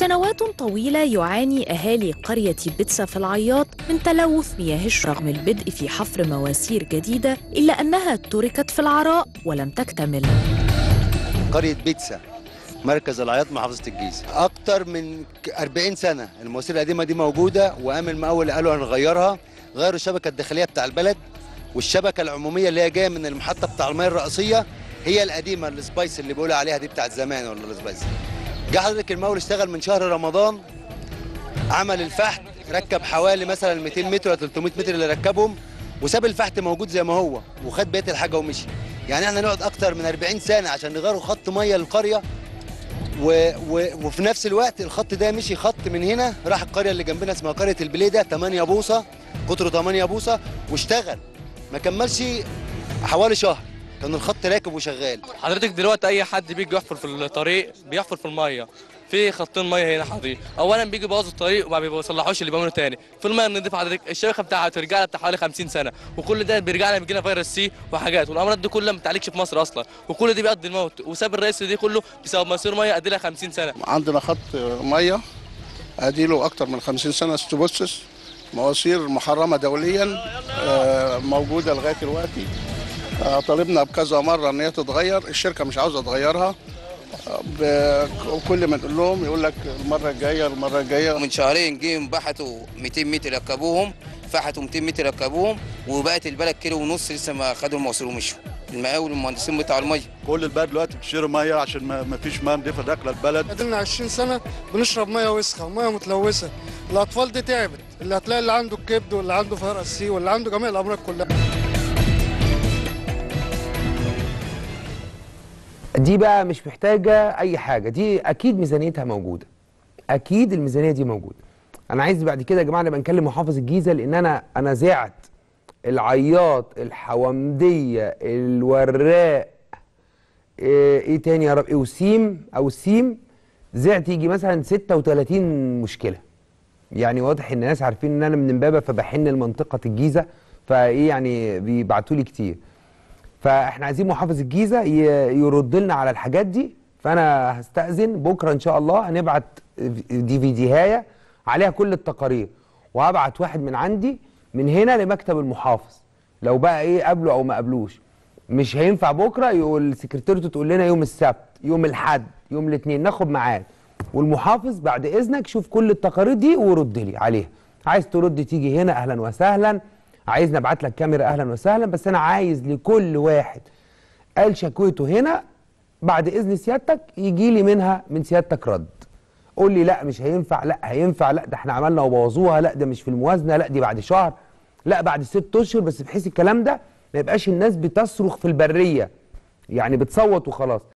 سنوات طويلة يعاني أهالي قرية بتسا في العياط من تلوث مياه الشرب رغم البدء في حفر مواسير جديدة إلا أنها تركت في العراء ولم تكتمل قرية بيتسا مركز العياط محافظة الجيزة أكتر من ك- 40 سنة المواسير القديمة دي موجودة وقام المقاول قالوا هنغيرها غيروا الشبكة الداخلية بتاع البلد والشبكة العمومية اللي هي جاية من المحطة بتاع المياه الرئيسية هي القديمة السبايس اللي بيقولوا عليها دي بتاعت زمان ولا السبايس جه حضرتك المقاول اشتغل من شهر رمضان عمل الفحت ركب حوالي مثلا 200 متر ولا 300 متر اللي ركبهم وساب الفحت موجود زي ما هو وخد بقيه الحاجه ومشي يعني احنا نقعد اكتر من 40 سنه عشان نغيروا خط ميه للقريه و... و... وفي نفس الوقت الخط ده مشي خط من هنا راح القريه اللي جنبنا اسمها قريه البليده 8 بوصه قطره 8 بوصه واشتغل ما كملش حوالي شهر كان الخط راكب وشغال حضرتك دلوقتي اي حد بيجي يحفر في الطريق بيحفر في الميه في خطين ميه هنا حضرتك اولا بيجي يبوظوا الطريق وما بيصلحوش اللي بيعملوا تاني في الميه النظيفه حضرتك الشبكه بتاعها ترجع لها بتاع حوالي 50 سنه وكل ده بيرجع لنا بيجي لنا فيروس سي وحاجات والامراض دي كلها ما بتعالجش في مصر اصلا وكل دي بيقضي الموت وساب الرئيس دي كله بسبب مواسير ميه قد لها 50 سنه عندنا خط ميه اديله اكتر من 50 سنه استبوسس مواسير محرمه دوليا آه، موجوده لغايه دلوقتي آه، طالبنا بكذا مره ان هي تتغير الشركه مش عاوزه تغيرها آه، ب- وكل ما نقول لهم يقول لك المره الجايه المره الجايه من شهرين جيهم بحثوا 200 متر ركبوهم فحتوا 200 متر ركبوهم وبقت البلد كيلو ونص لسه ما خدوا المواسير ومشوا المقاول والمهندسين بتاع الميه كل البلد دلوقتي بتشتري ميه عشان ما ما فيش ميه نضيفه داخله البلد قدرنا 20 سنه بنشرب ميه وسخه وميه متلوثه الاطفال دي تعبت اللي هتلاقي اللي عنده الكبد واللي عنده فقر سي واللي عنده جميع الامراض كلها دي بقى مش محتاجه اي حاجه دي اكيد ميزانيتها موجوده اكيد الميزانيه دي موجوده انا عايز بعد كده يا جماعه نبقى نكلم محافظ الجيزه لان انا انا زعت العياط الحومديه الوراق ايه إيه تاني يا رب إيه وسيم او سيم زعت يجي مثلا 36 مشكله يعني واضح ان الناس عارفين ان انا من امبابه فبحن لمنطقه الجيزه فايه يعني بيبعتوا لي كتير فاحنا عايزين محافظ الجيزه ي- يرد لنا على الحاجات دي فانا هستاذن بكره ان شاء الله هنبعت دي في دي هايه عليها كل التقارير وهبعت واحد من عندي من هنا لمكتب المحافظ لو بقى ايه قبله او ما قبلوش مش هينفع بكره يقول سكرتيرته تقول لنا يوم السبت يوم الاحد يوم الاثنين ناخد ميعاد والمحافظ بعد اذنك شوف كل التقارير دي ورد لي عليها عايز ترد تيجي هنا اهلا وسهلا عايز نبعت لك كاميرا اهلا وسهلا بس انا عايز لكل واحد قال شكوته هنا بعد اذن سيادتك يجي لي منها من سيادتك رد قول لي لا مش هينفع لا هينفع لا ده احنا عملنا وبوظوها لا ده مش في الموازنه لا دي بعد شهر لا بعد ست اشهر بس بحيث الكلام ده ما يبقاش الناس بتصرخ في البريه يعني بتصوت وخلاص